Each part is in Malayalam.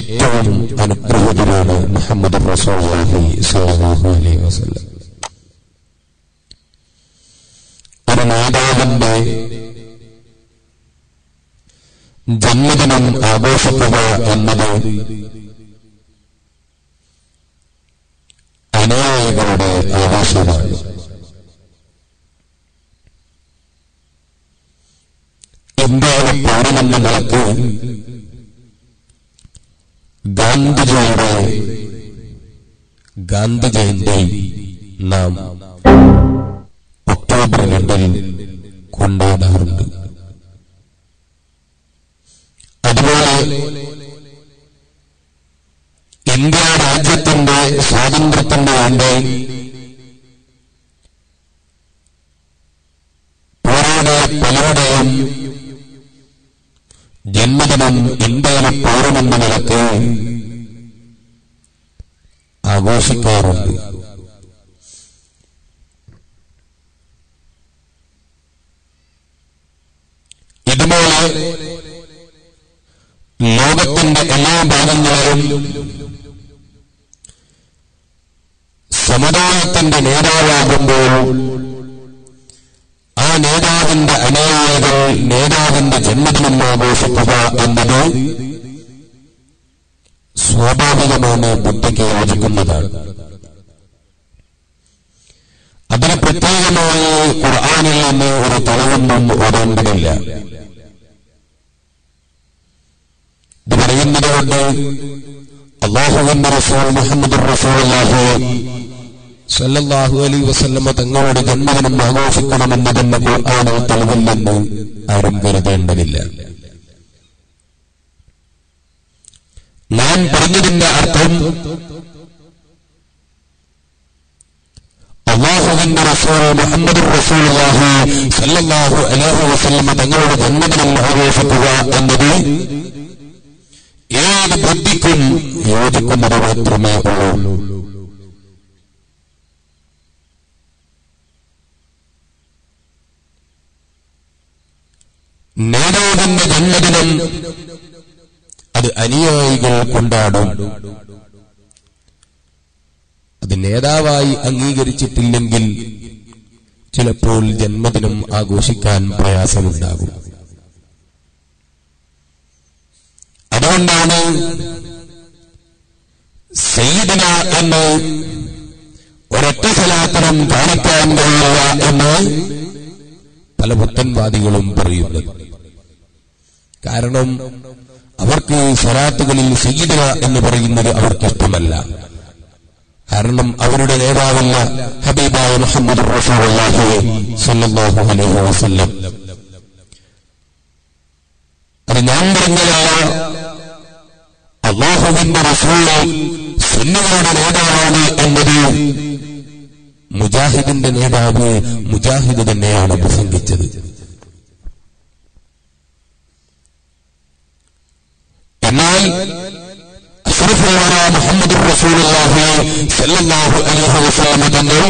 ഏറ്റവും അനുഗ്രഹീതനാണ് മുഹമ്മദ് റസൂലുള്ളാഹി സ്വല്ലല്ലാഹു അലൈഹി വസല്ലം ഒരു നേതാവിന്റെ ജന്മദിനം ആഘോഷിക്കുക എന്നത് അനുയായികളുടെ ആഘോഷമാണ് ഇന്ത്യയിലെ പൗരനെന്ന നിലക്ക് ഗാന്ധിജിയുടെ ഗാന്ധി ജയന്തി നാം ഒക്ടോബർ രണ്ടിൽ കൊണ്ടാടാറുണ്ട് അതുപോലെ ഇന്ത്യ രാജ്യത്തിന്റെ സ്വാതന്ത്ര്യത്തിന് വേണ്ടി പോരാടിയ പലരുടെയും ജന്മദിനം ഇന്ത്യയിലെ പൗരമെന്ന നിലക്ക് ആഘോഷിക്കാറുണ്ട് ഇതുപോലെ ലോകത്തിന്റെ എല്ലാ ഭാഗങ്ങളിലും സമുദായത്തിന്റെ നേതാവാകുമ്പോൾ ആ നേതാവിന്റെ അനുയായികൾ നേതാവിന്റെ ജന്മദിനം ആഘോഷിക്കുക എന്നത് സ്വാഭാവികമാണ് ബുദ്ധിക്ക് യോജിക്കുന്നതാണ് അതിന് പ്രത്യേകമായി ഖുർആാനിൽ നിന്ന് ഒരു തെളിവൊന്നും ഓടേണ്ടതില്ല ഇത് പറയുന്നത് കൊണ്ട് അള്ളാഹുവിന്റെ റസൂൽ മുഹമ്മദ് റസൂലുള്ളാഹി സല്ലല്ലാഹു അലൈഹി വസല്ലമ തങ്ങളുടെ ജന്മദിനം ആഘോഷിക്കണമെന്നതിന്റെ ഖുർആാനിൽ തെളിവില്ലെന്ന് ആരും കരുതേണ്ടതില്ല ഞാൻ പറഞ്ഞതിന്റെ അർത്ഥം അള്ളാഹുവിന്റെ റസൂൽ മുഹമ്മദ് റസൂലുള്ളാഹി സല്ലല്ലാഹു അലൈഹി വസല്ലമ തങ്ങളുടെ ജന്മദിനം ആഘോഷിക്കുക എന്നത് ഏത് ബുദ്ധിക്കും യോജിക്കുന്നത് മാത്രമേ ഉള്ളൂ നേതാവിന്റെ ജന്മദിനം അത് അനുയായികൾ കൊണ്ടാടും അത് നേതാവായി അംഗീകരിച്ചിട്ടില്ലെങ്കിൽ ചിലപ്പോൾ ജന്മദിനം ആഘോഷിക്കാൻ പ്രയാസമുണ്ടാകും അതുകൊണ്ടാണ് സയ്യിദന എന്ന് ഒരൊറ്റ സ്ഥലാത്തരം കാണിക്കാൻ കഴിയില്ല എന്ന് പല പുത്തൻവാദികളും പറയുന്നത് കാരണം അവർക്ക് സ്വലാത്തുകളിൽ സയ്യിദന എന്ന് പറയുന്നത് അവർക്ക് ഇഷ്ടമല്ല കാരണം അവരുടെ നേതാവല്ല ഹബീബായ മുഹമ്മദ് റസൂലുള്ളാഹി സ്വല്ലല്ലാഹു അലൈഹി വസല്ലം അത് ഞാൻ പറഞ്ഞതല്ല അള്ളാഹുവിന്റെ റസൂല് സുന്നികളുടെ നേതാവാണ് എന്നത് മുജാഹിദിന്റെ നേതാവ് മുജാഹിദ് തന്നെയാണ് പ്രസംഗിച്ചത് എന്നാൽ അഷ്റഫുൽ വറ മുഹമ്മദ് റസൂലുള്ളാഹി സല്ലല്ലാഹു അലൈഹി വസല്ലം തങ്ങൾ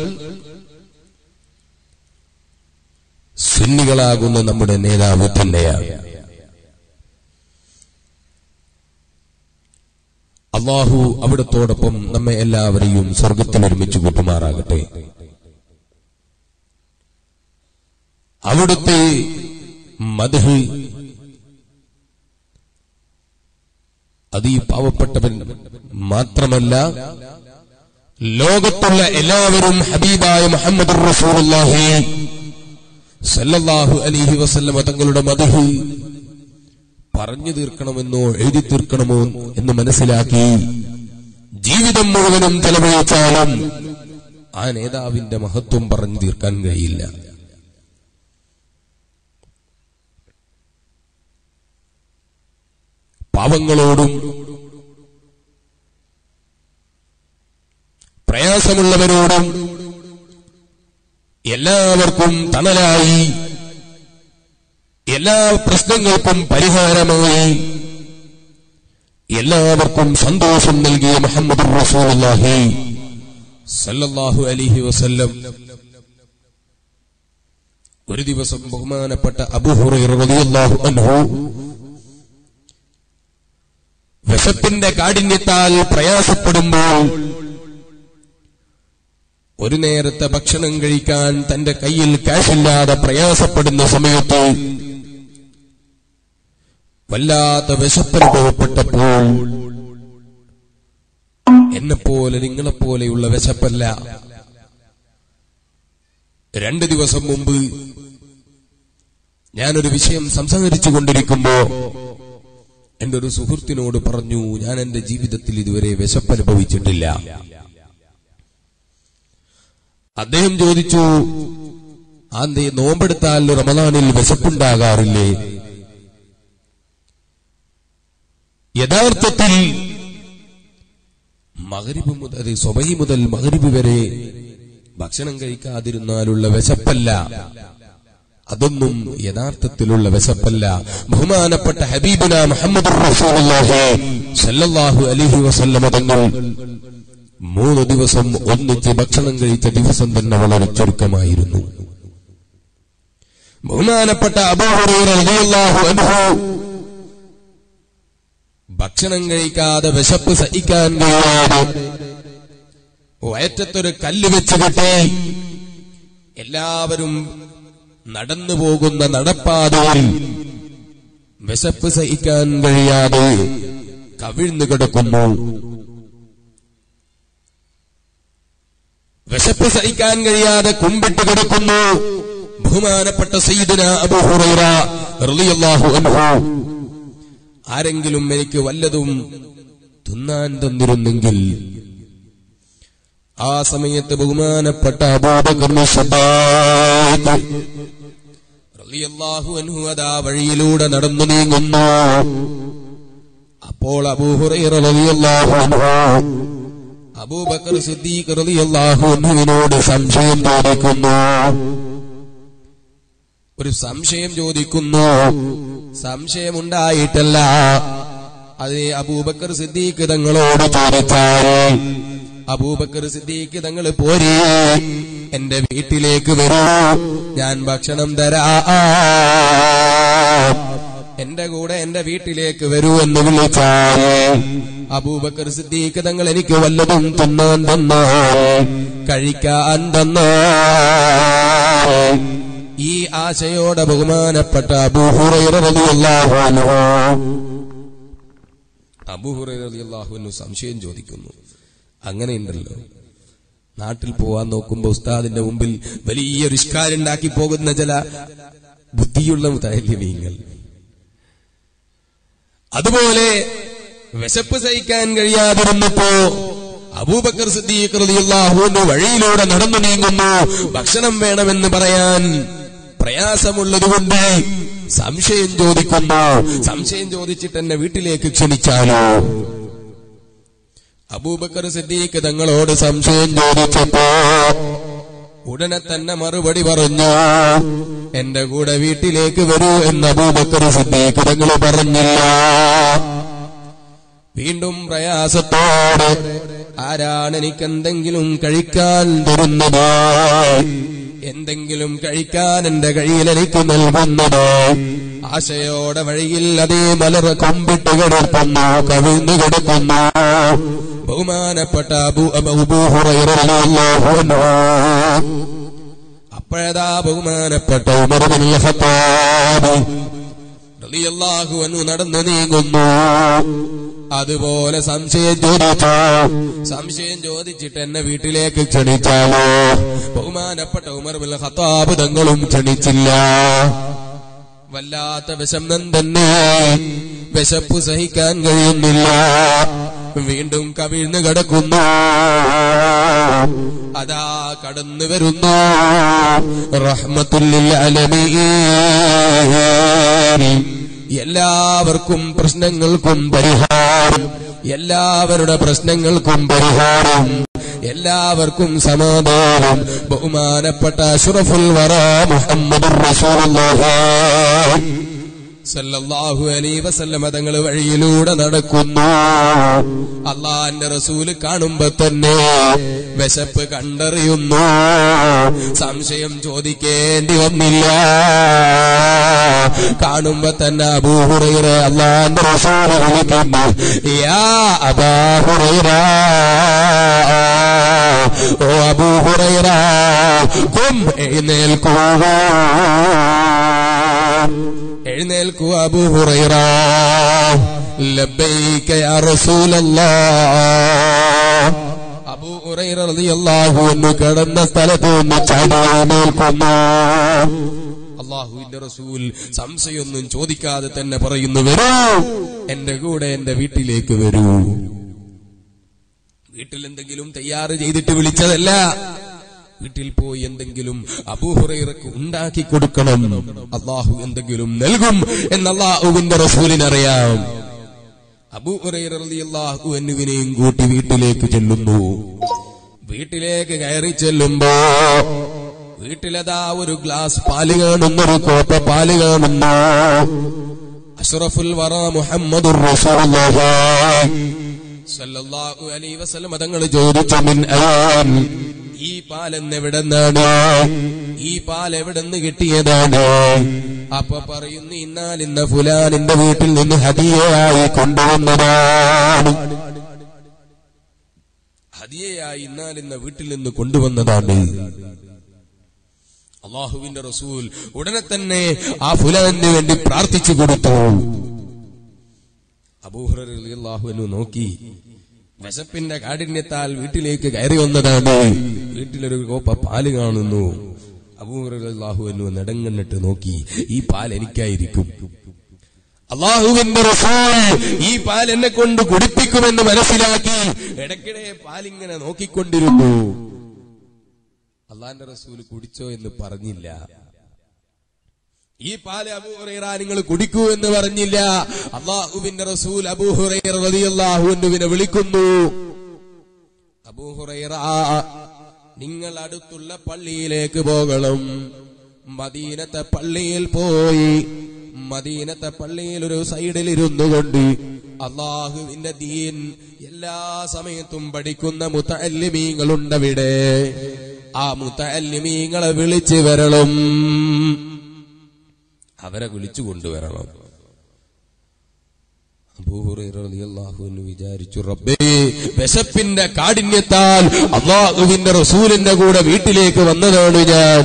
സുന്നികളാകുന്ന നമ്മുടെ നേതാവ് തന്നെയാണ് അള്ളാഹു അവിടത്തോടൊപ്പം നമ്മെ എല്ലാവരെയും സ്വർഗത്തിൽ ഒരുമിച്ച് കൂട്ടുമാറാകട്ടെ അവിടുത്തെ മധു അത് ഈ പാവപ്പെട്ടവൻ മാത്രമല്ല ലോകത്തുള്ള എല്ലാവരും ഹബീബായ മുഹമ്മദ് റസൂലുള്ളാഹി സല്ലല്ലാഹു അലൈഹി വസല്ലമ തങ്ങളുടെ മധു പറഞ്ഞു തീർക്കണമെന്നോ എഴുതി തീർക്കണമോ എന്ന് മനസ്സിലാക്കി ജീവിതം മുഴുവനും ചെലവഴിച്ചാലും ആ നേതാവിന്റെ മഹത്വം പറഞ്ഞു തീർക്കാൻ കഴിയില്ല പാവങ്ങളോടും പ്രയാസമുള്ളവരോടും എല്ലാവർക്കും തണലായി എല്ലാ പ്രശ്നങ്ങൾക്കും പരിഹാരമായി എല്ലാവർക്കും സന്തോഷം നൽകിയ മുഹമ്മദ് റസൂലുള്ളാഹി സല്ലല്ലാഹു അലൈഹി വസല്ലം ഒരു ദിവസം ബഹുമാനപ്പെട്ട അബൂ ഹുറൈറ റളിയല്ലാഹു അൻഹു വിശപ്പിന്റെ കാഠിന്യത്താൽ പ്രയാസപ്പെടുമ്പോൾ ഒരു നേരത്തെ ഭക്ഷണം കഴിക്കാൻ തന്റെ കയ്യിൽ കാശില്ലാതെ പ്രയാസപ്പെടുന്ന സമയത്ത് വല്ലാത്ത വിശപ്പനുഭവപ്പെട്ടപ്പോൾ എന്നെപ്പോലെ നിങ്ങളെപ്പോലെയുള്ള വിശപ്പല്ല രണ്ട് ദിവസം മുമ്പ് ഞാനൊരു വിഷയം സംസാരിച്ചു കൊണ്ടിരിക്കുമ്പോ എന്റെ ഒരു സുഹൃത്തിനോട് പറഞ്ഞു ഞാൻ എന്റെ ജീവിതത്തിൽ ഇതുവരെ വിശപ്പനുഭവിച്ചിട്ടില്ല അദ്ദേഹം ചോദിച്ചു ആന്തേ നോമ്പെടുത്താൽ റമദാനിൽ വിശപ്പുണ്ടാകാറില്ലേ യഥാർത്ഥത്തിൽ മകരിബ് മുതൽ സ്വബഹി മുതൽ മകരിബ് വരെ ഭക്ഷണം കഴിക്കാതിരുന്നാലുള്ള വിശപ്പല്ല അതൊന്നും യഥാർത്ഥത്തിലുള്ള വിശപ്പല്ല ബഹുമാനപ്പെട്ട ഹബീബുന മുഹമ്മദ് സല്ലല്ലാഹു അലൈഹി വസല്ലമ തങ്ങൾ മൂന്ന് ദിവസം ഒന്നിച്ച് ഭക്ഷണം കഴിച്ച ദിവസം തന്നെ വളരെ ചുരുക്കമായിരുന്നു ബഹുമാനപ്പെട്ട അബൂ ഹുറൈറ റളിയല്ലാഹു അൻഹു ഭക്ഷണം കഴിക്കാതെ വിശപ്പ് സഹിക്കാൻ കഴിയാതെ വയറ്റത്തൊരു കല്ല് വെച്ച് കെട്ടി എല്ലാവരും നടന്നു പോകുന്ന നടപ്പാതയിൽ വിശപ്പ് സഹിക്കാൻ കഴിയാതെ കവിഴ്ന്നു കിടക്കുന്നു വിശപ്പ് സഹിക്കാൻ കഴിയാതെ കുമ്പിട്ട് കിടക്കുന്നു ബഹുമാനപ്പെട്ട സയ്യിദുന അബൂ ഹുറൈറ റളിയല്ലാഹു അൻഹു ആരെങ്കിലും എനിക്ക് വല്ലതും തിന്നാൻ തന്നിരുന്നെങ്കിൽ ആ സമയത്ത് ബഹുമാനപ്പെട്ട അബൂബക്കർ സിദ്ദീഖ് റളിയല്ലാഹു അൻഹു അതാ വഴിയിലൂടെ നടന്നു നീങ്ങുന്നു അപ്പോൾ അബൂഹുറൈറ റളിയല്ലാഹു അൻഹു അബൂബക്കർ സിദ്ദീഖ് റളിയല്ലാഹു അൻഹുവിനോട് സംശയം ചോദിക്കുന്നു ഒരു സംശയം ചോദിക്കുന്നു സംശയമുണ്ടായിട്ടല്ല അത് അബൂബക്കർ സിദ്ദീഖ് തങ്ങളോട് ചോദിച്ചാൽ അബൂബക്കർ സിദ്ദീഖ് തങ്ങൾ പോരെ എന്റെ വീട്ടിലേക്ക് വരൂ ഞാൻ ഭക്ഷണം തരാ എന്റെ കൂടെ എന്റെ വീട്ടിലേക്ക് വരൂ എന്ന് വിളിച്ചാൽ അബൂബക്കർ സിദ്ദീഖ് തങ്ങൾ എനിക്ക് വല്ലതും തിന്നാൻ തന്നോ കഴിക്കാൻ തന്നോ ഈ ആശയോടെ ബഹുമാനപ്പെട്ട അബൂഹുറു സംശയം ചോദിക്കുന്നു അങ്ങനെയുണ്ടല്ലോ നാട്ടിൽ പോവാൻ നോക്കുമ്പോ ഉസ്താദിന്റെ മുമ്പിൽ വലിയൊരു ഇഷ്കാരുണ്ടാക്കി പോകുന്ന ചില ബുദ്ധിയുള്ള മുതാലിമീങ്ങൾ അതുപോലെ വിശപ്പ് സഹിക്കാൻ കഴിയാതിരുന്നപ്പോ അബൂബക്കർ സിദ്ദീഖ് റളിയല്ലാഹുവിന്റെ വഴിയിലൂടെ നടന്നു നീങ്ങുന്നു ഭക്ഷണം വേണമെന്ന് പറയാൻ പ്രയാസമുള്ളതുകൊണ്ട് സംശയം ചോദിക്കുന്നു സംശയം ചോദിച്ചിട്ട് എന്നെ വീട്ടിലേക്ക് ക്ഷണിച്ചാലോ അബൂബക്കർ സിദ്ദീഖ് തങ്ങളോട് സംശയം ചോദിച്ചപ്പോ ഉടനെ തന്നെ മറുപടി പറഞ്ഞു എന്റെ കൂടെ വീട്ടിലേക്ക് വരൂ എന്ന് അബൂബക്കർ സിദ്ദീഖ് തങ്ങൾ പറഞ്ഞില്ല വീണ്ടും പ്രയാസത്തോടെ ആരാണ് എനിക്ക് എന്തെങ്കിലും കഴിക്കാൻ തരുന്നത് എന്തെങ്കിലും കഴിക്കാൻ എന്റെ കയ്യിൽ എനിക്ക് നൽകുന്നത് ആശയോടെ വഴിയിൽ അതേ മലർ കൊമ്പിട്ട് കിടക്കുന്നു കവിഞ്ഞു കിടക്കുന്നു ബഹുമാനപ്പെട്ട അബൂ അബൂ ഹുറൈറ റളിയല്ലാഹു അൻഹു അപ്പോഴതാ ബഹുമാനപ്പെട്ട ഉമർ ബിൻ ഖത്താബ് റളിയല്ലാഹു അൻഹു നടന്നു നീങ്ങുന്നു അതുപോലെ സംശയം ചോദിച്ചു സംശയം ചോദിച്ചിട്ട് എന്നെ വീട്ടിലേക്ക് ക്ഷണിച്ചാലോ ബഹുമാനപ്പെട്ട ഉമർ ബിൻ ഖത്താബ് തങ്ങളും ക്ഷണിച്ചില്ല വല്ലാത്ത വിഷമം തന്നെ വിശപ്പ് സഹിക്കാൻ കഴിയുന്നില്ല വീണ്ടും കവിഴ്ന്നു കിടക്കുന്നു അതാ കടന്നു വരുന്നു റഹ്മത്തുല്ലിൽ അലമീൻ എല്ലാവർക്കും പ്രശ്നങ്ങൾക്കും പരിഹാരം എല്ലാവരുടെ പ്രശ്നങ്ങൾക്കും പരിഹാരം എല്ലാവർക്കും സമാധാനം ബഹുമാനപ്പെട്ട അഷ്റഫുൽ വറ മുഹമ്മദ് സല്ലല്ലാഹു അലൈഹി വസല്ലമ തങ്ങൾ വഴിയിലൂടെ നടക്കുന്നു അള്ളാന്റെ റസൂല് കാണുമ്പോ തന്നെ വിശപ്പ് കണ്ടറിയുന്നു സംശയം ചോദിക്കേണ്ടി വന്നില്ല കാണുമ്പോ തന്നെ അബൂഹുറൈറ അള്ളാന്റെ റസൂല് വിളിക്കുന്നു യാ അബാഹുറൈറ ഓ അബൂഹുറൈറ കും എഴുന്നേൽക്കുക എഴുന്നേൽക്കൂ അബൂ ഹുറൈറ ലബ്ബൈക യാ റസൂലല്ലാഹ് അബൂ ഹുറൈറ റളിയല്ലാഹു അൻഹു കിടന്ന സ്ഥലത്ത് നിന്ന് ചാടി എഴുന്നേൽക്കുന്നു അള്ളാഹുവിന്റെ റസൂൽ സംശയമൊന്നും ചോദിക്കാതെ തന്നെ പറയുന്നു വരൂ എന്റെ കൂടെ എന്റെ വീട്ടിലേക്ക് വരൂ വീട്ടിൽ എന്തെങ്കിലും തയ്യാറ് ചെയ്തിട്ട് വിളിച്ചതല്ല വീട്ടിൽ പോയി എന്തെങ്കിലും അബൂഹുറൈറക്ക് ഉണ്ടാക്കി കൊടുക്കണം അള്ളാഹു എന്തെങ്കിലും നൽകും എന്ന് അള്ളാഹുവിന്റെ റസൂലിനറിയാം അബൂഹുറൈറിയാഹു എന്നുവിനെയും കൂട്ടി വീട്ടിലേക്ക് ചെല്ലുന്നു വീട്ടിലേക്ക് കയറി ചെല്ലുമ്പോ വീട്ടിലതാ ഒരു ഗ്ലാസ് പാല് കാണുന്നു ഒരു കോപ്പ പാല് കാണുന്നു അഷ്റഫുൽ വറ മുഹമ്മദുർ റസൂലുള്ളാഹി സല്ലല്ലാഹു അലൈഹി വസല്ലം തങ്ങൾ ചോദിച്ചു മിൻ അയാൻ ഈ പാലെന്ന് എവിടെന്നാണ് ഈ പാൽ എവിടെന്ന് കിട്ടിയതാണ് അപ്പൊ പറയുന്നു ഇന്നാൽ ഇന്ന ഫുലാനിന്റെ വീട്ടിൽ നിന്ന് ഹദിയയായി കൊണ്ടുവന്നതാണ് ഹദിയയായി ഇന്നാൽ ഇന്ന വീട്ടിൽ നിന്ന് കൊണ്ടുവന്നതാണ് അള്ളാഹുവിന്റെ റസൂൽ ഉടനെ തന്നെ ആ ഫുലാന് വേണ്ടി പ്രാർത്ഥിച്ചു കൊടുത്തു അബൂഹുറു നോക്കി വിശപ്പിന്റെ കാഠിന്യത്താൽ വീട്ടിലേക്ക് കയറി വന്നതാണ് വീട്ടിലൊരു കോപ്പ പാല് കാണുന്നു അബൂഹുറു നെടങ്ങണ്ണിട്ട് നോക്കി ഈ പാൽ എനിക്കായിരിക്കും അള്ളാഹുവിന്റെ റസൂൽ ഈ പാൽ എന്നെ കൊണ്ട് കുടിപ്പിക്കുമെന്ന് മനസ്സിലാക്കി ഇടയ്ക്കിടെ പാലിങ്ങനെ നോക്കിക്കൊണ്ടിരുന്നു അള്ളാന്റെ റസൂൽ കുടിച്ചോ എന്ന് പറഞ്ഞില്ല ഈ പാല് അബൂഹുറൈറ നിങ്ങൾ കുടിക്കൂ എന്ന് പറഞ്ഞില്ല അള്ളാഹുവിന്റെ റസൂൽ അബൂഹുറൈറ റളിയല്ലാഹുവിനെ വിളിക്കുന്നു അബൂഹുറൈറ നിങ്ങൾ അടുത്തുള്ള പള്ളിയിലേക്ക് പോകണം മദീനത്തെ പള്ളിയിൽ പോയി മദീനത്തെ പള്ളിയിൽ ഒരു സൈഡിൽ ഇരുന്നു കൊണ്ട് അള്ളാഹുവിന്റെ ദീൻ എല്ലാ സമയത്തും പഠിക്കുന്ന മുത്തല്ലിമീങ്ങളുണ്ടവിടെ ആ മുത്തല്ലിമീങ്ങളെ വിളിച്ചു വരണം അവരെ വിളിച്ചു കൊണ്ടുവരണം അബൂഹുറൈറിയാഹുവിന് വിചാരിച്ചു റബ്ബേ വിശപ്പിന്റെ കാഠിന്യത്താൽ അള്ളാഹുവിന്റെ റസൂലിന്റെ കൂടെ വീട്ടിലേക്ക് വന്നതാണ് ഞാൻ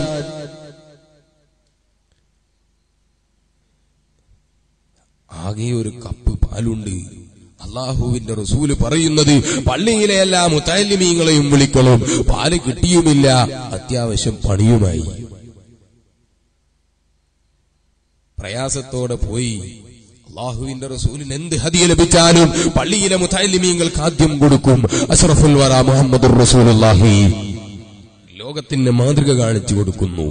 ആകെ ഒരു കപ്പ് പാലുണ്ട് അള്ളാഹുവിന്റെ റസൂല് പറയുന്നത് പള്ളിയിലെ എല്ലാ മുത്താലിമീങ്ങളെയും വിളിക്കണം പാല് കിട്ടിയുമില്ല അത്യാവശ്യം പണിയുമായി പ്രയാസത്തോടെ പോയി അള്ളാഹുവിന്റെ റസൂലിന് എന്ത് ഹദിയ ലഭിച്ചാലും പള്ളിയിലെ മുത്താലിമീങ്ങൾക്ക് ആദ്യം കൊടുക്കും അഷ്റഫുൽ വറ മുഹമ്മദ് റസൂലുള്ളാഹി ലോകത്തിന് മാതൃക കാണിച്ചു കൊടുക്കുന്നു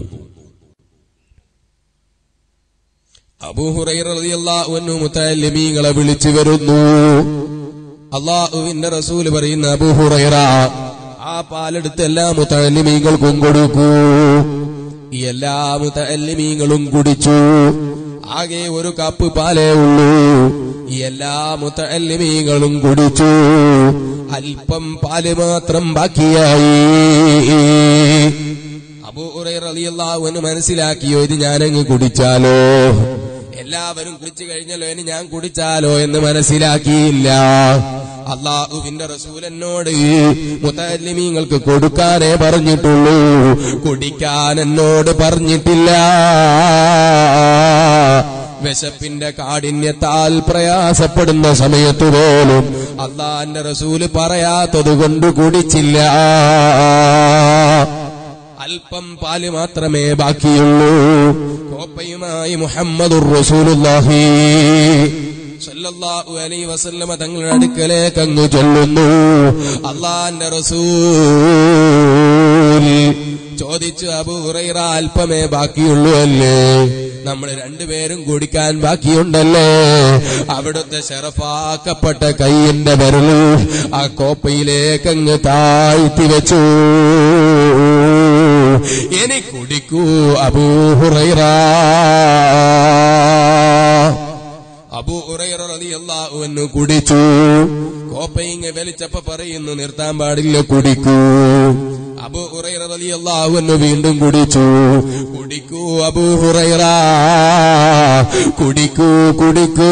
അബൂഹുറൈറിയാഹുവിനു മുത്തല്ലിമീങ്ങളെ വിളിച്ചു വരുന്നു അള്ളാഹുവിന്റെ റസൂല് പറയുന്ന അബൂഹുറൈറ ആ പാലെടുത്ത് എല്ലാ മുത്തല്ലിമീങ്ങൾക്കും കൊടുക്കൂ ഈ എല്ലാ മുത്തല്ലിമീങ്ങളും കുടിച്ചു ആകെ ഒരു കപ്പ് പാലേ ഉള്ളൂ ഈ എല്ലാ മുത്തല്ലിമീങ്ങളും കുടിച്ചു അല്പം പാല് മാത്രം ബാക്കിയായി അബൂറൈറിയാഹുവിന് മനസ്സിലാക്കിയോ ഇത് ഞാനങ്ങ് കുടിച്ചാലോ എല്ലാവരും കുടിച്ചു കഴിഞ്ഞല്ലോ ഇനി ഞാൻ കുടിച്ചാലോ എന്ന് മനസ്സിലാക്കിയില്ല അള്ളാഹുവിന്റെ റസൂൽ എന്നോട് മുത്തല്ലിമീങ്ങൾക്ക് കൊടുക്കാനേ പറഞ്ഞിട്ടുള്ളൂ കുടിക്കാൻ എന്നോട് പറഞ്ഞിട്ടില്ല വിശപ്പിന്റെ കാഠിന്യത്താൽ പ്രയാസപ്പെടുന്ന സമയത്ത് പോലും അള്ളാന്റെ റസൂല് പറയാത്തത് കൊണ്ട് കുടിച്ചില്ല അല്പം പാല് മാത്രമേ ബാക്കിയുള്ളൂ കോപ്പയുമായി മുഹമ്മദുർ റസൂലുള്ളാഹി സല്ലല്ലാഹു അലൈഹി വസല്ലമ തങ്ങളുടെ അടുക്കലേക്ക് അങ്ങ് ചൊല്ലുന്നു അള്ളാന്റെ റസൂൽ ചോദിച്ചു അബൂ ഹുറൈറ അല്പമേ ബാക്കിയുള്ളൂ അല്ലേ നമ്മൾ രണ്ടുപേരും കുടിക്കാൻ ബാക്കിയുണ്ടല്ലേ അവിടുത്തെ ഷെറഫാക്കപ്പെട്ട കൈയിന്റെ വിരല് ആ കോപ്പയിലേക്ക് അങ്ങ് താഴ്ത്തി വെച്ചു ഇനി കുടിക്കൂ അബൂഹുറൈറ അബൂ ഉറൈറ റളിയല്ലാഹു അൻഹു കുടിച്ചു കോപ്പയിങ് വലിച്ചപ്പോ പറയുന്നു നിർത്താൻ പാടില്ല കുടിക്കൂ അബൂ ഹുറൈറ റളിയല്ലാഹു അൻഹു വീണ്ടും കുടിച്ചു കുടിക്കൂ അബൂ ഹുറൈറ കുടിക്കൂ കുടിക്കൂ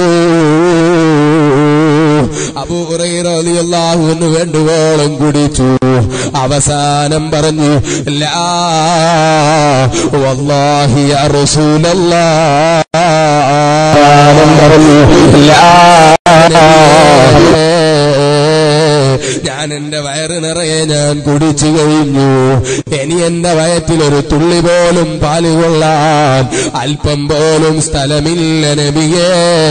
അബൂ ഹുറൈറ റളിയല്ലാഹു അൻഹു വേണ്ടുവോളം കുടിച്ചു അവസാനം പറഞ്ഞു ലാ വല്ലാഹി യാ റസൂലല്ലാഹ് അവസാനം പറഞ്ഞു ലാ ഞാൻ എന്റെ വയറ് നിറയെ ഞാൻ കുടിച്ചു കഴിഞ്ഞു ഇനി എന്റെ വയറ്റിൽ ഒരു തുള്ളി പോലും പാല് കൊള്ളാൻ അല്പം പോലും സ്ഥലമില്ല നബിയേ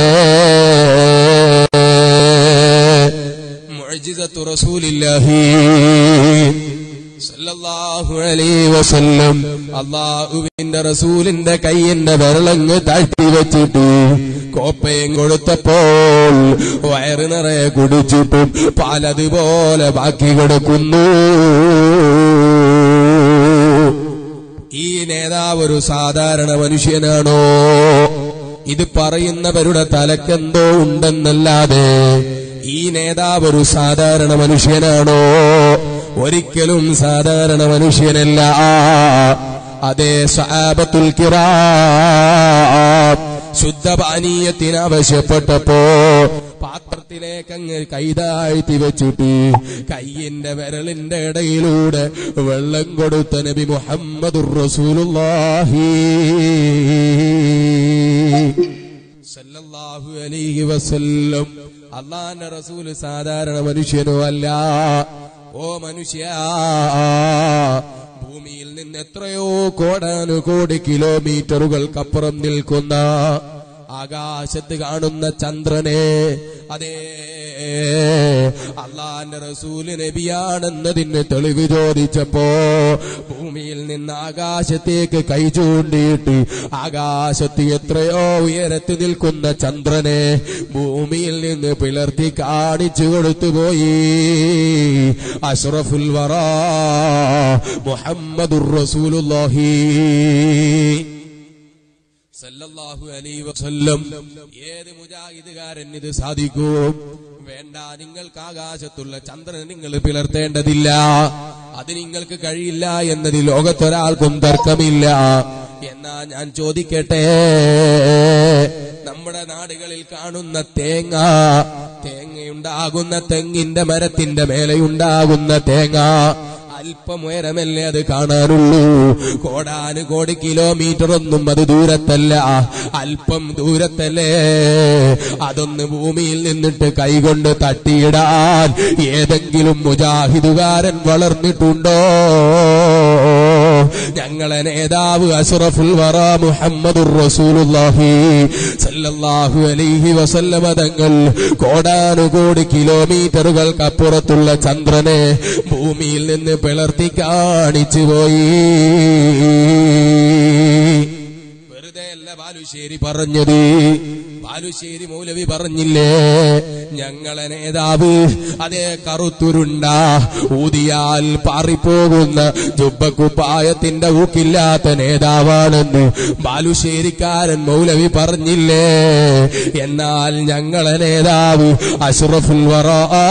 മുഅ്ജിസത്തു റസൂലില്ലാഹി സല്ലല്ലാഹു അലൈഹി വസല്ലം അള്ളാഹുവിന്റെ റസൂലിന്റെ കൈയിന്റെ വിരളങ്ങ് താഴ്ത്തി വെച്ചിട്ട് കോപ്പയും കൊടുത്തപ്പോൾ വയറ് നിറയെ കുടിച്ചിട്ടും പാലതുപോലെ ബാക്കി കൊടുക്കുന്നു ഈ നേതാവ് ഒരു സാധാരണ മനുഷ്യനാണോ ഇത് പറയുന്നവരുടെ തലക്കെന്തോ ഉണ്ടെന്നല്ലാതെ ഈ നേതാവ് ഒരു സാധാരണ മനുഷ്യനാണോ ഒരിക്കലും സാധാരണ മനുഷ്യനല്ല അതേ സഹാബത്തുൽ കിറാം ശുദ്ധപാനീയത്തിന് ആവശ്യപ്പെട്ടപ്പോ പാത്രത്തിലേക്ക് അങ്ങ് കൈതാഴ്ത്തി വെച്ചിട്ട് കയ്യിന്റെ വിരലിന്റെ ഇടയിലൂടെ വെള്ളം കൊടുത്ത നബി മുഹമ്മദുർ റസൂലുള്ളാഹി സല്ലല്ലാഹു അലൈഹി വസല്ലം അള്ളാന്റെ റസൂല് സാധാരണ മനുഷ്യനോ അല്ല ഓ മനുഷ്യ ഭൂമിയിൽ നിന്ന് എത്രയോ കോടാനുകോടി കിലോമീറ്ററുകൾക്കപ്പുറം നിൽക്കുന്ന ആകാശത്ത് കാണുന്ന ചന്ദ്രനെ അതേ അള്ളാന്റെ റസൂല് നബിയാണെന്നതിന് തെളിവ് ചോദിച്ചപ്പോ ഭൂമിയിൽ നിന്ന് ആകാശത്തേക്ക് കൈ ചൂണ്ടിയിട്ട് ആകാശത്ത് എത്രയോ ഉയരത്ത് നിൽക്കുന്ന ചന്ദ്രനെ ഭൂമിയിൽ നിന്ന് പിളർത്തി കാണിച്ചു കൊടുത്തുപോയി അഷ്റഫുൽ വറ മുഹമ്മദുർ റസൂലുള്ളാഹി സല്ലല്ലാഹു അലൈഹി വസല്ലം ഏത് മുജാഹിദുകാരൻ ഇത് സാധിക്കും വേണ്ട നിങ്ങൾക്ക് ആകാശത്തുള്ള ചന്ദ്രൻ നിങ്ങൾ പിളർത്തേണ്ടതില്ല അത് നിങ്ങൾക്ക് കഴിയില്ല എന്നതിൽ ലോകത്തൊരാൾക്കും തർക്കമില്ല എന്നാ ഞാൻ ചോദിക്കട്ടെ നമ്മുടെ നാടുകളിൽ കാണുന്ന തേങ്ങ തേങ്ങയുണ്ടാകുന്ന തെങ്ങിന്റെ മരത്തിന്റെ മേലെയുണ്ടാകുന്ന തേങ്ങ അല്പം ഉയരമല്ലേ അത് കാണാനുള്ളൂ കോടാനു കോടി കിലോമീറ്റർ ഒന്നും അത് ദൂരത്തല്ല അല്പം ദൂരത്തല്ലേ അതൊന്ന് ഭൂമിയിൽ നിന്നിട്ട് കൈകൊണ്ട് തട്ടിയിടാൻ ഏതെങ്കിലും മുജാഹിദുകാരൻ വളർന്നിട്ടുണ്ടോ ഞങ്ങളെ നേതാവ് അഷ്റഫുൽ വറ മുഹമ്മദുർ റസൂലുള്ളാഹി സല്ലല്ലാഹു അലൈഹി വസല്ലമ തങ്ങൾ കോടാനുകോടി കിലോമീറ്ററുകൾക്കപ്പുറത്തുള്ള ചന്ദ്രനെ ഭൂമിയിൽ നിന്ന് പിളർത്തി കാണിച്ചു പോയി വെറുതെ അല്ല ബാലുശ്ശേരി പറഞ്ഞത് ബാലുശ്ശേരി മൗലവി പറഞ്ഞില്ലേ ഞങ്ങളെ നേതാവ് അതേ കറുത്തുരുണ്ട ഊതിയാൽ പാറിപ്പോകുന്ന ജുബക്കുപ്പായത്തിന്റെ ഊക്കില്ലാത്ത നേതാവാണെന്ന് ബാലുശ്ശേരിക്കാരൻ മൗലവി പറഞ്ഞില്ലേ എന്നാൽ ഞങ്ങളെ നേതാവ് അഷ്റഫുൽ വറ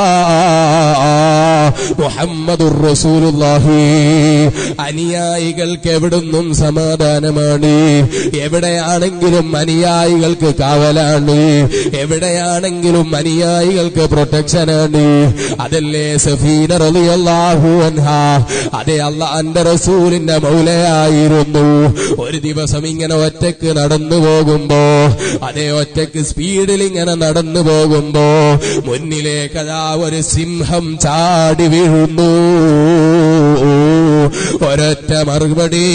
മുഹമ്മദുർ റസൂലുള്ളാഹി അനുയായികൾക്ക് എവിടുന്നും സമാധാനമാണ് എവിടെയാണെങ്കിലും അനുയായികൾക്ക് കാവലാണ് എവിടെയാണെങ്കിലും അനുയായികൾക്ക് പ്രൊട്ടക്ഷനാണ് അതല്ലേ സഫീന റളിയല്ലാഹു അൻഹ അതേ അള്ളാന്റെ റസൂലിന്റെ മൗലയായിരുന്നു ഒരു ദിവസം ഇങ്ങനെ ഒറ്റക്ക് നടന്നു പോകുമ്പോ അതേ ഒറ്റക്ക് സ്പീഡിൽ ഇങ്ങനെ നടന്നു പോകുമ്പോ മുന്നിലേക്ക് അതാ ഒരു സിംഹം ചാടി വീഴുന്നു ഒരൊറ്റ മറുപടി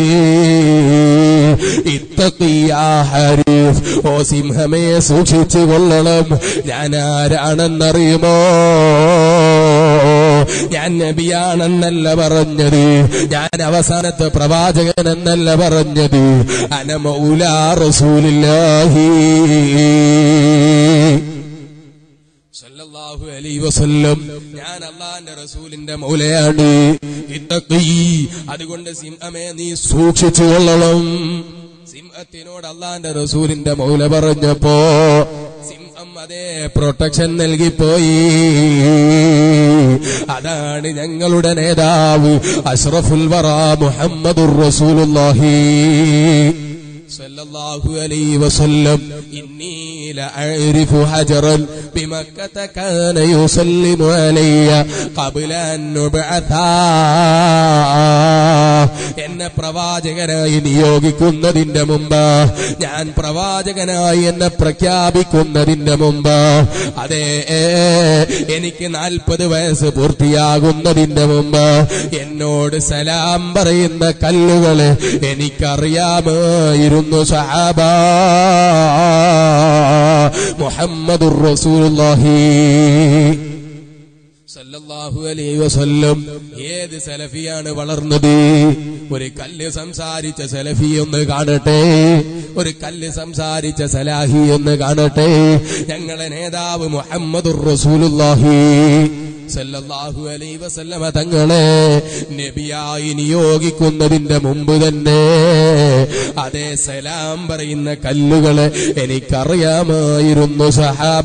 ഇത്തക്കിയാ ഹരീഫ് ഓ സിംഹമേ സൂക്ഷിച്ചു കൊള്ളണം ഞാൻ ആരാണെന്നറിയുമോ ഞാൻ നബിയാണെന്നല്ല പറഞ്ഞത് ഞാൻ അവസാനത്തെ പ്രവാചകൻ എന്നല്ല പറഞ്ഞത് അനമൗല റസൂലില്ലാഹി സല്ലല്ലാഹു അലൈഹി വസല്ലം ഞാൻ അള്ളാന്റെ റസൂലിന്റെ മൗലയാണ് ഇത്തഖീ അതുകൊണ്ട് സിംഹമേ നീ സൂക്ഷിച്ചു കൊള്ളണം സിംഹത്തിനോട് അള്ളാന്റെ റസൂലിന്റെ മൗല പറഞ്ഞപ്പോ അതേ പ്രൊട്ടക്ഷൻ നൽകിപ്പോയി അതാണ് ഞങ്ങളുടെ നേതാവ് അഷ്റഫുൽ വറ മുഹമ്മദുർ റസൂലുള്ളാഹി സല്ലല്ലാഹു അലൈഹി വസല്ലം ഇന്നി ലഅരിഫു ഹജറൻ ബിമക്കത കാന യുസല്ലിമു അലയ്യ ഖബ്ല അൻ നുബ്അഥാ എന്നെ പ്രവാചകനായി നിയോഗിക്കുന്നതിന്റെ മുമ്പ് ഞാൻ പ്രവാചകനായി എന്നെ പ്രഖ്യാപിക്കുന്നതിന്റെ മുമ്പ് അതെ എനിക്ക് നാൽപ്പത് വയസ്സ് പൂർത്തിയാകുന്നതിന്റെ മുമ്പ് എന്നോട് സലാം പറയുന്ന കല്ലുകള് എനിക്കറിയാമായിരുന്നു സഹാബ മുഹമ്മദുർ റസൂലുള്ളാഹി സല്ലല്ലാഹു അലൈഹി വസല്ലം ഏത് സലഫിയാണ് വളർന്നത് ഒരു കല്ല് സംസാരിച്ച സലഫി ഒന്ന് കാണട്ടെ ഒരു കല്ല് സംസാരിച്ച സലാഹി ഒന്ന് കാണട്ടെ ഞങ്ങളെ നേതാവ് മുഹമ്മദുർ റസൂലുള്ളാഹി സല്ലല്ലാഹു അലൈഹി വസല്ലമ തങ്ങളെ നബിയായി നിയോഗിക്കുന്നതിന്റെ മുമ്പ് തന്നെ അതേ സലാം പറയുന്ന കല്ലുകളെ എനിക്കറിയാമായിരുന്നു സഹാബ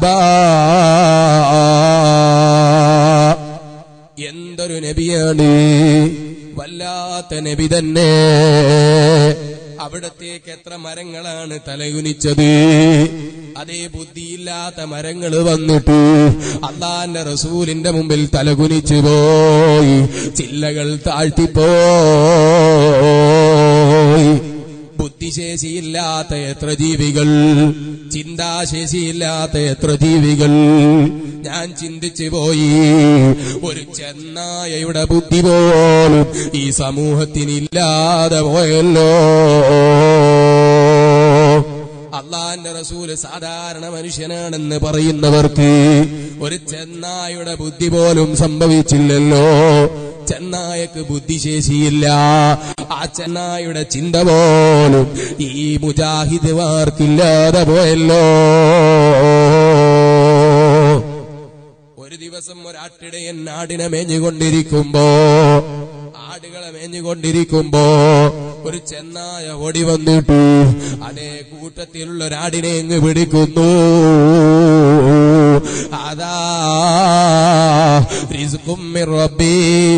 എന്തൊരു നബിയാണ് വല്ലാത്ത നബി തന്നെ അവിടത്തേക്ക് എത്ര മരങ്ങളാണ് തലകുനിച്ചത് അതേ ബുദ്ധിയില്ലാത്ത മരങ്ങൾ വന്നിട്ട് അള്ളാന്റെ റസൂലിന്റെ മുമ്പിൽ തലകുനിച്ചു പോയി ചില്ലകൾ താഴ്ത്തിപ്പോയി ബുദ്ധിശേഷിയില്ലാത്ത എത്ര ജീവികൾ ചിന്താശേഷിയില്ലാത്ത എത്ര ജീവികൾ ഞാൻ ചിന്തിച്ചു പോയി ഒരു ചെന്നായയുടെ ബുദ്ധി പോലും ഈ സമൂഹത്തിനില്ലാതെ പോയല്ലോ അള്ളാന്റെ റസൂല് സാധാരണ മനുഷ്യനാണെന്ന് പറയുന്നവർക്ക് ഒരു ചെന്നായുടെ ബുദ്ധി പോലും സംഭവിച്ചില്ലല്ലോ ചെന്നായക്ക് ബുദ്ധിശേഷിയില്ല ആ ചെന്നായുടെ ചിന്ത പോലും ഈ മുജാഹിദ്മാർക്കില്ലാതെ പോയല്ലോ ഒരു ദിവസം ഒരാട്ടിടയൻ ആടിനെ മേഞ്ഞുകൊണ്ടിരിക്കുമ്പോ ആടുകളെ മേഞ്ഞുകൊണ്ടിരിക്കുമ്പോ ഒരു ചെന്നായ ഓടി വന്നിട്ട് അതേ കൂട്ടത്തിലുള്ള ഒരാടിനെ അങ്ങ് പിടിക്കുന്നു അതാ റിസ്കും മിർ റബ്ബീ.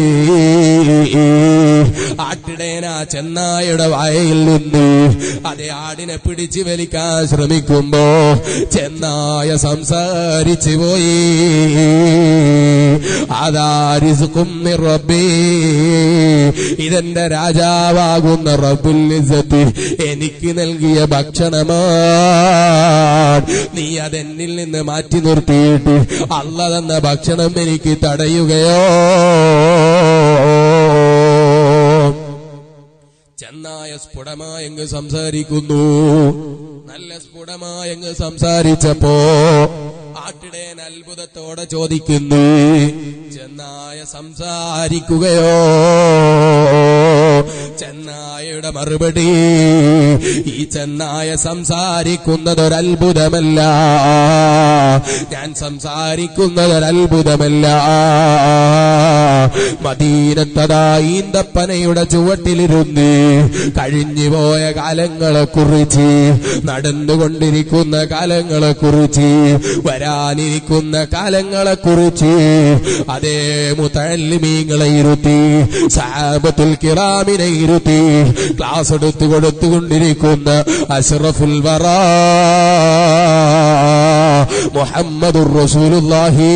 ആട്ടിടയൻ ആ ചെന്നായയുടെ വായയിൽ നിന്ന് അതേ ആടിനെ പിടിച്ചു വലിക്കാൻ ശ്രമിക്കുമ്പോ ചെന്നായ സംസാരിച്ചു പോയി അതാ റിസ്കും മിർ റബ്ബീ. ഇതെന്റെ രാജാവാകുന്ന റബ്ബുൽ ഇസ്സത്ത് എനിക്ക് നൽകിയ ഭക്ഷണമാണ് നീ അതെന്നിൽ നിന്ന് മാറ്റി നിർത്തിയിട്ട് അല്ല തന്ന ഭക്ഷണം എനിക്ക് തടയുകയോ ചെന്നായ സ്ഫുടമായങ്ങ് സംസാരിക്കുന്നു നല്ല സ്ഫുടമായങ്ങ് സംസാരിച്ചപ്പോ ആട്ടിടയൻ അത്ഭുതത്തോടെ ചോദിക്കുന്നു ചെന്നായ സംസാരിക്കുകയോ ചെന്നായയുടെ മറുപടി ഈ ചെന്നായ സംസാരിക്കുന്നതൊരത്ഭുതമല്ല ഞാൻ സംസാരിക്കുന്നതൊരത്ഭുതമല്ല മദീനത്തതാ ഈന്തപ്പനയുടെ ചുവട്ടിലിരുന്ന് കഴിഞ്ഞുപോയ കാലങ്ങളെ കുറിച്ച് നടന്നുകൊണ്ടിരിക്കുന്ന കാലങ്ങളെ കുറിച്ച് വരാനിരിക്കുന്ന കാലങ്ങളെ കുറിച്ച് അതേ മുത്തല്ലിമീങ്ങളെ ഇരുത്തി സാബത്തുൽ കിറാമിനെ ഇരുത്തി ക്ലാസ് എടുത്തു കൊടുത്തുകൊണ്ടിരിക്കുന്ന അഷ്റഫുൽ വറ മുഹമ്മദുർ റസൂലുള്ളാഹി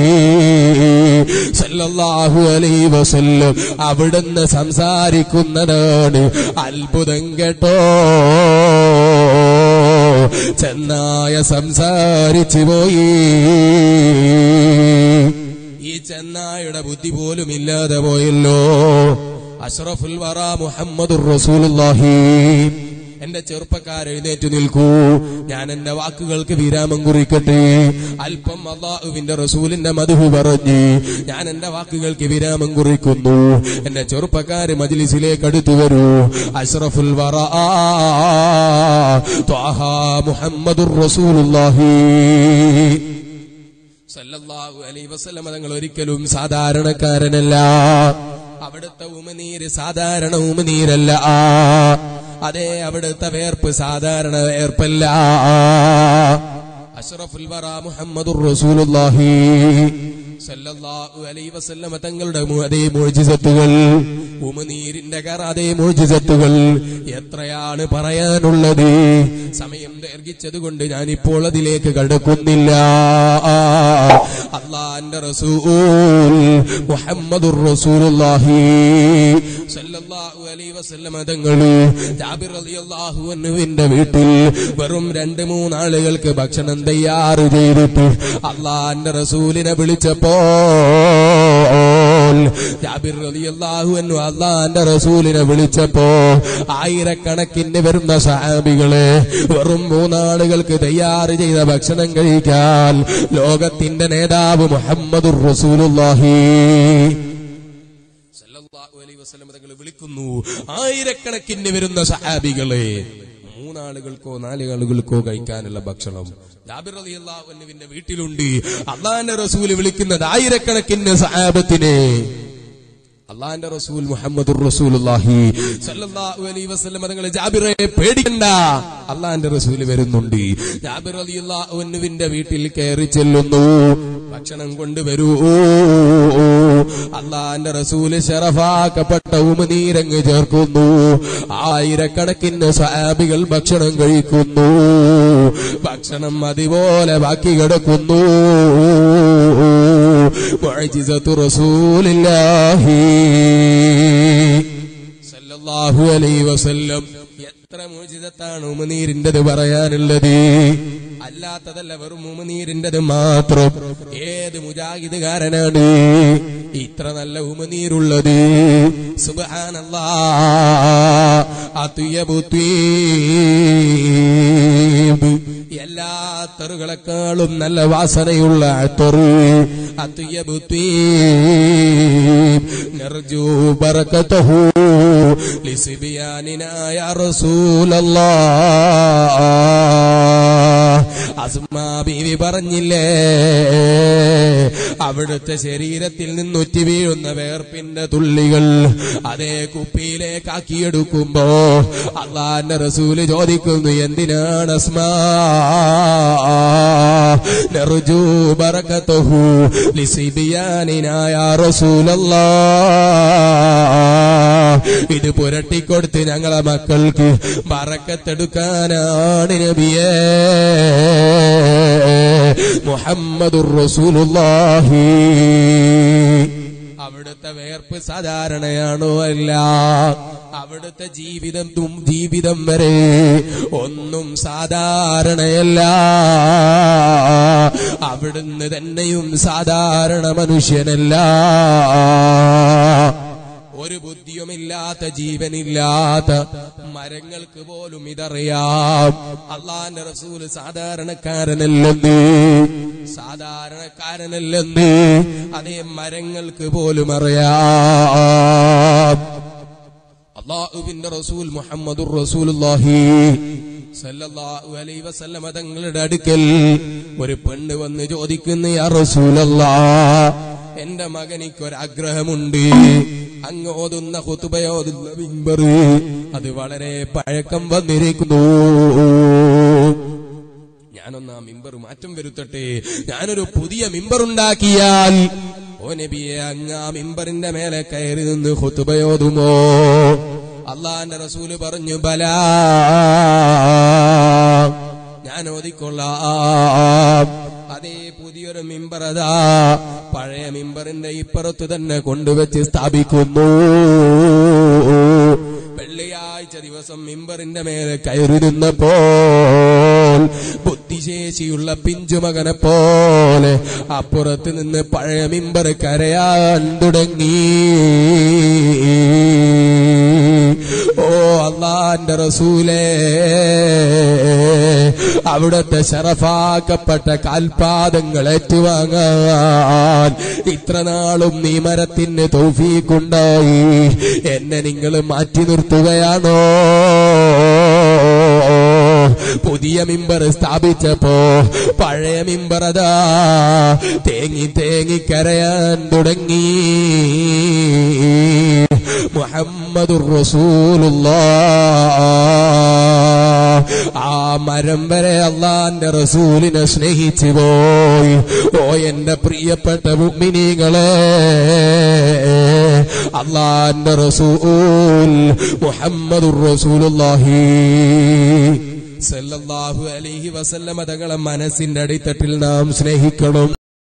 സല്ലല്ലാഹു അലൈഹി വസല്ലം അവിടുന്ന് സംസാരിക്കുന്നതാണ് അത്ഭുതം കേട്ടോ ചെന്നായ സംസാരിച്ചു പോയി ഈ ചെന്നായുടെ ബുദ്ധി പോലും ഇല്ലാതെ പോയല്ലോ അഷ്റഫുൽ വറ മുഹമ്മദുർ റസൂലുള്ളാഹി എന്റെ ചെറുപ്പക്കാർ എഴുന്നേറ്റ് നിൽക്കൂ ഞാൻ എന്റെ വാക്കുകൾക്ക് വിരാമം കുറിക്കട്ടെ അല്പം അള്ളാഹുവിന്റെ റസൂലിന്റെ മധു പറഞ്ഞ് ഞാൻ എന്റെ വാക്കുകൾക്ക് വിരാമം കുറിക്കുന്നു എന്റെ ചെറുപ്പക്കാര് മജ്ലിസിലേക്ക് അടുത്തു വരൂ അഷ്റഫുൽ വറ ത്വാഹ മുഹമ്മദുർ റസൂലുള്ളാഹി സല്ലല്ലാഹു അലൈഹി വസല്ലമ തങ്ങൾ ഒരിക്കലും സാധാരണക്കാരനല്ല അവിടുത്തെ ഉമനീര് സാധാരണ ഉമനീരല്ല അതെ അവിടുത്തെ വേർപ്പ് സാധാരണ വേർപ്പല്ല അഷ്റഫുൽ വറ മുഹമ്മദുർ റസൂലുള്ളാഹി സല്ലല്ലാഹു അലൈഹി വസല്ലമ തങ്ങളുടെ മു- അതേ മോചിസത്തുകൾ ഉമനീരിന്റെ കറ അതേ മോചിസത്തുകൾ എത്രയാണ് പറയാനുള്ളത് സമയം ദീർഘിച്ചത് കൊണ്ട് ഞാനിപ്പോൾ അതിലേക്ക് കടക്കുന്നില്ല അള്ളാന്റെ റസൂൽ മുഹമ്മദുർ റസൂലുള്ളാഹി സല്ലല്ലാഹു അലൈഹി വസല്ലമ തങ്ങൾ ജാബിർ റളിയല്ലാഹു അൻഹുവിന്റെ വീട്ടിൽ വെറും രണ്ട് മൂന്നാളുകൾക്ക് ഭക്ഷണം തയ്യാറ് ചെയ്തിട്ട് അള്ളാന്റെ റസൂലിനെ വിളിച്ചപ്പോൾ ജാബിർ റളിയല്ലാഹു അൻഹു അള്ളാന്റെ റസൂലിനെ വിളിച്ചപ്പോ ആയിരക്കണക്കിന് വരുന്ന സഹാബികളെ വെറും മൂന്നാളുകൾക്ക് തയ്യാറ് ചെയ്ത ഭക്ഷണം കഴിക്കാൻ ലോകത്തിന്റെ നേതാവ് മുഹമ്മദുർ റസൂലുള്ളാഹി സല്ലല്ലാഹു അലൈഹി വസല്ലം തങ്ങൾ വിളിക്കുന്നു ആയിരക്കണക്കിന് വരുന്ന സഹാബികളെ മൂന്നാളുകൾക്കോ നാലാളുകൾക്കോ കഴിക്കാനുള്ള ഭക്ഷണം ജാബിർ റളിയല്ലാഹു അൻഹുവിന്റെ വീട്ടിലുണ്ട് അള്ളാന്റെ റസൂല് വിളിക്കുന്നത് ആയിരക്കണക്കിന് സഹാബത്തിനെ അള്ളാന്റെ റസൂൽ മുഹമ്മദുർ റസൂലുള്ളാഹി സല്ലല്ലാഹു അലൈഹി വസല്ലം തങ്ങൾ ജാബിറെ പേടിക്കണ്ട അള്ളാന്റെ റസൂൽ വരുന്നുണ്ട് ജാബിർ റളിയല്ലാഹു അൻഹുവിന്റെ വീട്ടിൽ കയറി ചെല്ലുന്നു ഭക്ഷണം കൊണ്ടുവരൂ അള്ളാന്റെ റസൂല് ശറഫാക്കപ്പെട്ട ഉമനീരങ്ങ് ചേർക്കുന്നു ആയിരക്കണക്കിന് സഹാബികൾ ഭക്ഷണം കഴിക്കുന്നു ഭക്ഷണം അതുപോലെ ബാക്കി കിടക്കുന്നു മുഅ്ജിസത്തു റസൂലില്ലാഹി സല്ലല്ലാഹു അലൈഹി വസല്ലം എത്ര മോചിതത്താണ് ഉമനീരിന്റത് പറയാനുള്ളത് അല്ലാത്തതല്ല വെറും ഉമനീരിന്റത് മാത്രം ഏത് മുജാഹിദുകാരനാണ് ഇത്ര നല്ല ഉമനീരുള്ളത് സുബഹാനല്ലാ അത്തുയബുത്തീബ് എല്ലാ തെറുകളെക്കാളും നല്ല വാസനയുള്ള തെറു അത്തുയബുത്തീബ് നർജു ബറക്കതഹു ലിസിബിയാനിനാ യാ റസൂലല്ലാഹ് അസ്മാ ബീവി പറഞ്ഞില്ലേ അവിടുത്തെ ശരീരത്തിൽ നിന്നുറ്റി വീഴുന്ന വേർപ്പിന്റെ തുള്ളികൾ അതേ കുപ്പിയിലേക്ക് ആക്കിയെടുക്കുമ്പോ അള്ളാന്റെ റസൂല് ചോദിക്കുന്നു എന്തിനാണ് അസ്മാ നർജു ബറക്കതഹു ലിസിബിയാനിനായ റസൂലല്ലാ ഇത് പുരട്ടിക്കൊടുത്ത് ഞങ്ങളെ മക്കൾക്ക് ബറക്കത്തെടുക്കാനാണ് നബിയേ മുഹമ്മദുർ റസൂലുള്ളാഹി അവിടുത്തെ വേർപ്പ് സാധാരണയാണോ അല്ല അവിടുത്തെ ജീവിതം തും ജീവിതം വരെ ഒന്നും സാധാരണയല്ല അവിടുന്ന് തന്നെയും സാധാരണ മനുഷ്യനല്ല ഒരു ബുദ്ധിയുമില്ലാത്ത ജീവനില്ലാത്ത മരങ്ങൾക്ക് പോലും ഇതറിയാം അള്ളാന്റെ റസൂല് സാധാരണക്കാരനല്ലെന്ന് സാധാരണക്കാരനല്ലെന്ന് അതേ മരങ്ങൾക്ക് പോലും അറിയാം അള്ളാഹുവിന്റെ റസൂൽ മുഹമ്മദുർ റസൂലുള്ളാഹി സല്ലല്ലാഹു അലൈഹി വസല്ലമ തങ്ങളുടെ അടുക്കൽ ഒരു പെണ്ണ് വന്ന് ചോദിക്കുന്നു യാ റസൂലല്ലാ എന്റെ മകനിക്കൊരാഗ്രഹമുണ്ട് അങ്ങ് ഓതുന്ന ഹുതുബയോതുന്ന മിമ്പർ അത് വളരെ പഴക്കം വന്നിരിക്കുന്നു ഞാനൊന്ന് ആ മിമ്പർ മാറ്റം വരുത്തട്ടെ ഞാനൊരു പുതിയ മിമ്പർ ഉണ്ടാക്കിയാൽ ഓ നബിയെ അങ്ങ് ആ മിമ്പറിന്റെ മേലെ കയറി നിന്ന് ഹുത്തുബയോതുമോ അള്ളാന്റെ റസൂല് പറഞ്ഞു ബലാ ഞാൻ ഓതിക്കൊള്ളാം അതേ പുതിയൊരു മിമ്പർ അതാ പഴയ മിമ്പറിന്റെ ഇപ്പുറത്ത് തന്നെ കൊണ്ടുവച്ച് സ്ഥാപിക്കുന്നു വെള്ളിയാഴ്ച ദിവസം മിമ്പറിന്റെ മേലെ കയറി നിന്നപ്പോൾ ബുദ്ധിശേഷിയുള്ള പിഞ്ചുമകനെ പോലെ അപ്പുറത്ത് നിന്ന് പഴയ മിമ്പർ കരയാൻ തുടങ്ങി ഓ അള്ളാന്റെ റസൂലേ അവിടുത്തെ ശറഫാക്കപ്പെട്ട കാൽപാദങ്ങൾ ഏറ്റുവാങ്ങാൻ ഇത്ര നാളും നീ മരത്തിന് തൗഫീക്കുണ്ടായി എന്നെ നിങ്ങൾ മാറ്റി നിർത്തുകയാണോ പുതിയ മിമ്പർ സ്ഥാപിച്ചപ്പോ പഴയ മിമ്പർ അതാ തേങ്ങി തേങ്ങി കരയാൻ തുടങ്ങി മുഹമ്മദുർ റസൂലുള്ളാ ആ മരം വരെ അള്ളാന്റെ റസൂലിനെ സ്നേഹിച്ചു പോയി ഓ എന്റെ പ്രിയപ്പെട്ട മുഅ്മിനീങ്ങളെ അള്ളാന്റെ റസൂൽ മുഹമ്മദുർ റസൂലുള്ളാഹി സല്ലല്ലാഹു അലൈഹി വസല്ലമ തങ്ങളെ മനസ്സിന്റെ അടിത്തട്ടിൽ നാം സ്നേഹിക്കണം